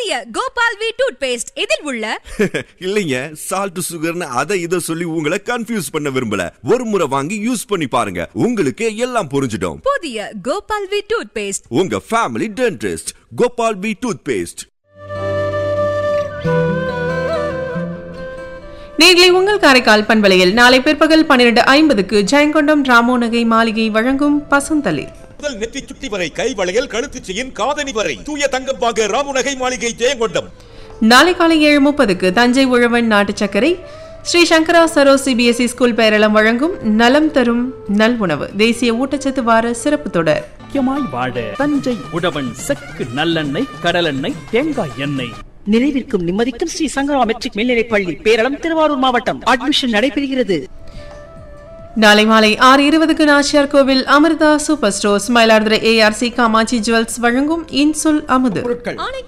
புதிய Gopal V tooth paste இதில் உள்ள இல்லைங்க சால்ட் சுகர்னு அதை இதை சொல்லி உங்களை கன்ஃபியூஸ் பண்ண விரும்பல ஒரு முறை வாங்கி யூஸ் பண்ணி பாருங்க உங்களுக்கு எல்லாம் புரிஞ்சிடும் புதிய கோபால் வி டூத் பேஸ்ட் உங்க family dentist Gopal B toothpaste நேர்களை உங்கள் காரைக்கால் பண்பலையில் நாளை பிற்பகல் பன்னிரண்டு ஐம்பதுக்கு ஜெயங்கொண்டம் ராமோ நகை மாளிகை வழங்கும் பசுந்தளிர் முதல் நெற்றி சுட்டி வரை கை வளையல் கழுத்து செயின் காதணி வரை தூய தங்கம் வாங்க ராமுநகை மாளிகை ஜெயங்கொண்டம் நாளை காலை ஏழு முப்பதுக்கு தஞ்சை உழவன் நாட்டு சர்க்கரை ஸ்ரீ சங்கரா சரோ சிபிஎஸ்இ ஸ்கூல் பேரளம் வழங்கும் நலம் தரும் நல் உணவு தேசிய ஊட்டச்சத்து வார சிறப்பு தொடர் முக்கியமாய் வாழ தஞ்சை உழவன் செக்கு நல்லெண்ணெய் கடலெண்ணெய் தேங்காய் எண்ணெய் நிறைவிற்கும் நிம்மதிக்கும் ஸ்ரீ சங்கரா மெட்ரிக் மேல்நிலைப் பள்ளி பேரளம் திருவாரூர் மாவட்டம் அட்மிஷன் நடைபெறுகிறது நாளை மாலை ஆறு இருபதுக்கு Nachiyar Koil Amirtha super stores Mayiladuthurai ARC Kamatchi jewels வழங்கும் இன்சுல் அமுது